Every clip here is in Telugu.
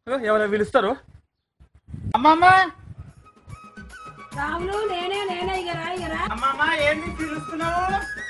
ఎవరో పిలుస్తారు అమ్మమ్మ రాములు నేనే నేనే ఇక రా ఇక రా అమ్మమ్మ ఏంటి పిలుస్తున్నావు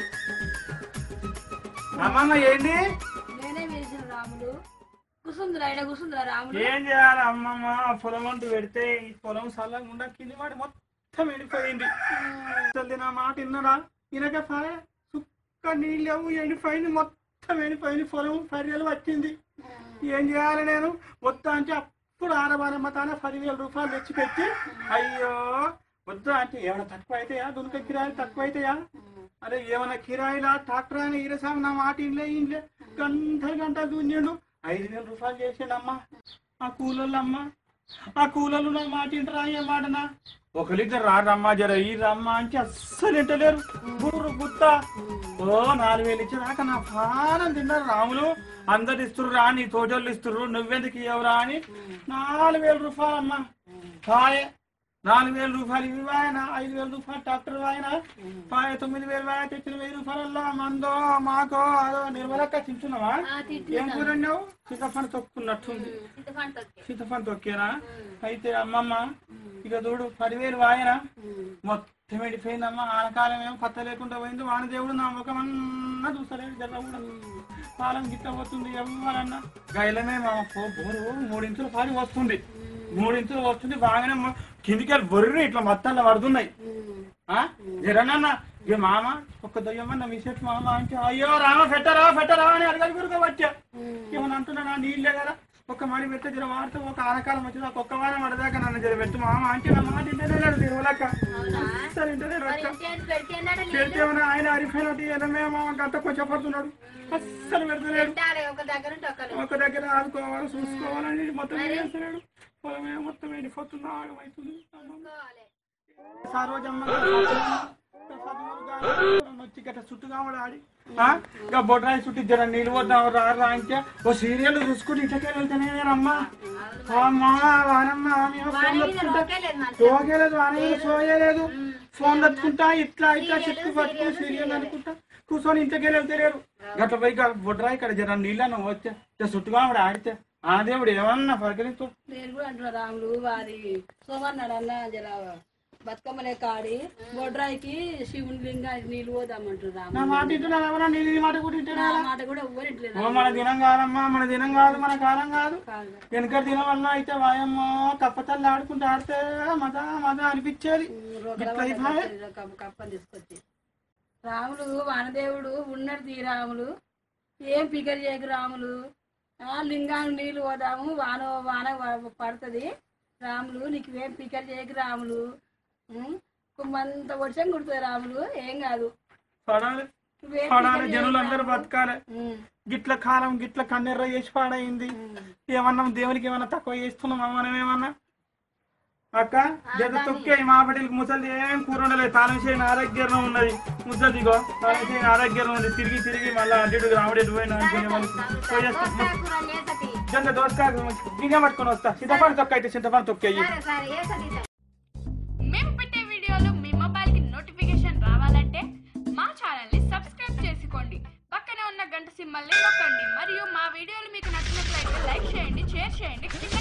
అమ్మమ్మ ఏంటి నేనే పిలిచిన రాములు కూసుందిరా ఇక్కడ కూసుందిరా రాములు ఏం చేయాలి అమ్మమ్మ పొలం అంటూ పెడితే ఈ పొలం సల్లగా కింది వాడి మొత్తం ఎండిపోయింది అసలు నా మాట విన్నరా ఇనక పాయ సుక్క నీళ్ళవు ఎండిపోయింది మొత్తం ఎండిపోయింది పొలం పర్యలు వచ్చింది ఏం చేయాలి నేను వద్దా అంటే అప్పుడు ఆరబారమ్మ తానే పదివేల రూపాయలు తెచ్చి పెట్టి అయ్యో వద్దా అంటే ఏమైనా తక్కువ అయితాయా దునక కిరాయి తక్కువ అయితాయా అరే ఏమైనా కిరాయిలా ట్రాక్టర్ అయినా ఈరసాం నా మాట ఇంట్లో ఇంట్లో గంట గంట దున్నిండు ఐదు వేల రూపాయలు చేసిండమ్మా ఆ కూలోళ్ళు అమ్మ ఆ కూలోళ్ళు నా మాట ఇంటరా ఏ మాటనా ఒక లీటర్ రారమ్మా జర ఈ రమ్మా అంటే అస్సలు ఇంటలేరు బుర్రు గుత్త ఓ నాలుగు వేలు ఇచ్చేదాకా నా ప్రాణం తిన్నారు రాములు అందరు ఇస్తుర్రు రా నీ తోటోళ్ళు ఇస్తుర్రు నువ్వెందుకు ఇవ్వరా అని నాలుగు వేల రూపాయలు అమ్మా పాయే నాలుగు వేల రూపాయలు ఇవి వాయన ఐదు వేల రూపాయలు ట్రాక్టర్ వాయన పాయ తొమ్మిది వేలు వాయ తెచ్చిన వెయ్యి రూపాయలలో మందో మాకో అదో నిర్మలక్క తింటున్నావా ఏం కూర వండావు చింతపండు తొక్కున్నట్టుంది చింతపండు తొక్కేనా అయితే అమ్మమ్మ ఇక చూడు పదివేలు వాయన మొత్తం వెళ్ళిపోయిందమ్మా ఆనకాలం ఏమో పత్త లేకుండా పోయింది వాన దేవుడు నా ముఖం అన్నా చూసలేడు జర కూడా కాలం గిట్ట పోతుంది ఎవరన్నా గైలమే మా పో బోరు మూడించులు పాడి వస్తుంది మూడించులు వస్తుంది బాగానే మొ- కిందికి వెళ్ళి బొర్రి ఇట్లా మొత్తంలో పడుతున్నాయి ఆ? జరనన్న ఇక మామ ఒక్క దయ్యమన్న మిసెట్ మామ అంటే అయ్యో రామ పెట్టరా పెట్టరా అని అడగలి గురుగా వచ్చా ఏమని అంటున్నా నీళ్ళే కదా ఒక్క మడి పెడితే జర వాడితే ఒక ఆనకాలం వచ్చింది ఒక ఒక్క వారం పడదాకా నన్ను జర పెట్టు మామ అంటే నా మాట ఇంటనే లేడు తిరువలక్క సరే ఇంటనే రొక్క పెడితే ఏమన్నా ఆయన అరిపోయినట్టు ఏదమే మామ గంట కొంచెం పడుతున్నాడు అస్సలు పెడతలేడు ఒక దగ్గర ఉంటే ఒకరు ఒక దగ్గర ఆదుకోవాలి చూసుకోవాలని మొత్తం ఏం చేస్తలేడు పొలమే మొత్తం ఎండిపోతున్నా ఆగమవుతుంది సరోజమ్మ వచ్చి గట్ట చుట్టుగా ఆడి ఇంకా బొడ్రాయి చుట్టూ జర నీళ్ళు వద్దాం రా రా అంటే ఓ సీరియల్ చూసుకుని ఇంటికి వెళ్తేనే అమ్మా అమ్మా వానమ్మ మేము ఫోన్ తెచ్చుకుంటా సోగలేదు వాన సోయలేదు ఫోన్ తెచ్చుకుంటా ఇట్లా ఇట్లా చెట్టు పట్టుకుని సీరియల్ అనుకుంటా కూర్చొని ఇంటికి వెళ్తలేరు గట్ల పోయి గా బొడ్రాయి ఇక్కడ జర నీళ్ళను వచ్చే జర చుట్టుగా ఆవిడ ఆడితే ఆ దేవుడు ఏమన్నా పలకరిస్తూ నేను కూడా అంటున్నా రాములు వారి సోమన్నాడు అన్న జర బతుకమ్మలే కాడి బొడ్రాయికి శివుని లింగానికి నీళ్ళు పోదామంటారు రాములు నా మాట ఇంటున్నా ఎవరా నీ నీ మాట కూడా ఇంటున్నా నా మాట కూడా ఎవ్వరింటలేదు ఓ మన దినం కాదమ్మా మన దినం కాదు మన కాలం కాదు కాదు వెనక దినం వల్ల అయితే వాయమ్మో కప్పతల్లి ఆడుకుంటూ ఆడితే మద మద అనిపించేది ఇట్లా అయిపోయే. కప్పని తీసుకొచ్చి రాములు వానదేవుడు ఉన్నాడు తీ రాములు ఏం పికర్ చేయకు రాములు ఆ లింగానికి నీళ్ళు పోదాము వాన వాన వ- పడుతుంది రాములు నీకు ఏం పికర్ చేయకు రాములు ఉం? కుమ్మంత వర్షం కుడుతుంది రాములు ఏం కాదు పడాలి నువ్వేం పడాలి పికర్ జనులు చేయకు అందరూ రాములు. బతకాలి ఉం. గిట్ల కాలం గిట్ల కన్నెర్ర చేసి పాడైంది ఏమన్నా దేవునికి ఏమన్నా తక్కువ చేస్తున్నామా మనం ఏమన్నా అక్క జత తొక్కే మా బడికి ముసలి ఏం కూర ఉండలేదు తాళం చేయి నా దగ్గర ఉన్నది ముసలి దిగో తాళం చేయి నా దగ్గర ఉంది తిరిగి తిరిగి మళ్ళీ అడ్డు రాముడు పోయినా అనుకునే వాళ్ళు పోయేస్తాం జంత దోసకా గింజ పట్టుకొని వస్తా చింతపండు తొక్క అయితే చింతపండు తొక్కేయి మేము పెట్టే వీడియోలు మీ మొబైల్ కి నోటిఫికేషన్ రావాలంటే మా ఛానల్ ని సబ్స్క్రైబ్ చేసుకోండి పక్కనే ఉన్న గంట సింబల్ ని నొక్కండి మరియు మా వీడియోలు మీకు నచ్చినట్లయితే లైక్ చేయండి షేర్ చేయండి